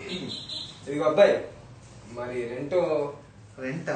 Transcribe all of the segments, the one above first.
ఇదిగో అబ్బాయి మరి రెంట్ రెంటా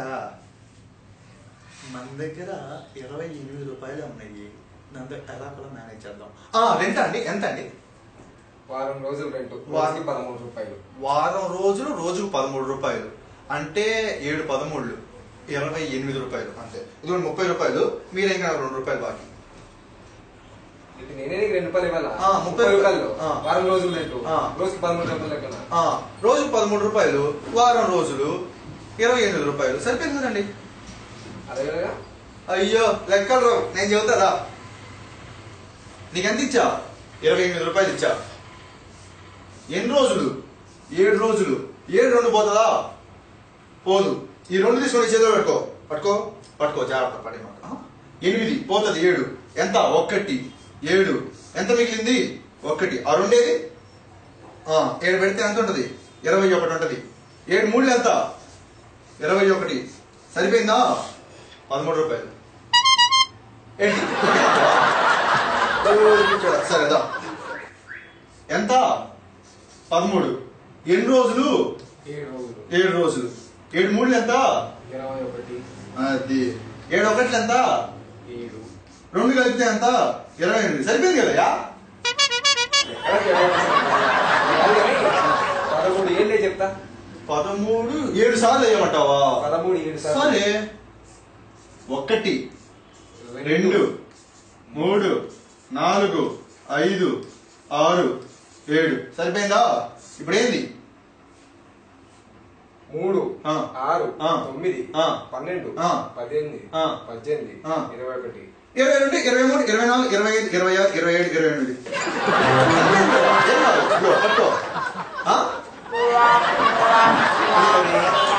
మన దగ్గర ఇరవై ఎనిమిది రూపాయలు ఉన్నాయి దాని దగ్గర ఎలా కూడా మేనేజ్ చేద్దాం ఆ, రెంట్ అండి ఎంత అండి వారం రోజులు రెంట్ వారం. రోజుకి పదమూడు రూపాయలు వారం రోజులు రోజుకు పదమూడు రూపాయలు అంటే ఏడు పదమూడు ఇరవై ఎనిమిది రూపాయలు అంతే ఇది ముప్పై రూపాయలు మీరు ఇంకా నాకు రెండు రూపాయలు బాకీ ఇది నేనే నీకు రెండు రూపాయలు ఇవ్వాలా ఆ, ముప్పై ముప్పై రూపాయలు ఆ. వారం రోజులు రెంట్ ఆ. రోజుకి పదమూడు రూపాయలు లెక్కన ఆ, రోజుకు పదమూడు రూపాయలు వారం రోజులు ఇరవై ఎనిమిది రూపాయలు సరిపోయింది కదండి అదే కదా అయ్యో లెక్కలు రావు నేను చెబుతారా నీకు ఎంత ఇచ్చా ఇరవై ఎనిమిది రూపాయలు ఇచ్చా ఎన్ని రోజులు ఏడు రోజులు ఏడు రెండు పోతుందా పోదు ఈ రెండు తీసుకొని చేతిలో పెట్టుకో పట్టుకో పట్టుకో జాగ్రత్త పడే మాట ఆ? ఎనిమిది పోతుంది ఏడు ఎంత ఒక్కటి ఏడు ఎంత మిగిలింది ఒక్కటి ఆ రెండేది ఆ, ఏడు పెడితే ఎంత ఉంటది ఇరవై ఒకటి ఉంటది ఏడు మూడు ఎంత ఇరవై ఒకటి సరిపోయిందా పదమూడు రూపాయలు ఏంటి కూర్చోరా. సరే దా ఎంత పదమూడు ఎన్ని రోజులు ఏడు రోజులు ఏడు రోజులు ఏడు మూడు ఎంత ఇరవై ఒకటి అది ఏడు ఒకట్లు ఎంత ఏడు రెండు కలిపితే ఎంత ఇరవై ఎనిమిది సరిపోయింది కదా ఎక్కడికి కాదు కానీ పదమూడు ఏళ్ళే చెప్తా పదమూడు ఏడు సార్లు వేయమంటావా పదమూడు ఏడు సార్లు సరే ఒకటి రెండు మూడు నాలుగు ఐదు ఆరు ఏడు సరిపోయిందా ఇప్పుడు ఏంది మూడు ఆ. ఆరు ఆ. తొమ్మిది ఆ. పన్నెండు ఆ. పద్దెనిమిది ఆ. పద్దెనిమిది ఆ. ఇరవై ఒకటి ఇరవై రెండు ఇరవై మూడు ఇరవై నాలుగు ఇరవై ఐదు ఇరవై ఆరు ఇరవై ఏడు ఇరవై ఎనిమిది ఏం కాదు. ఇదిగో, పట్టుకో. ఆ?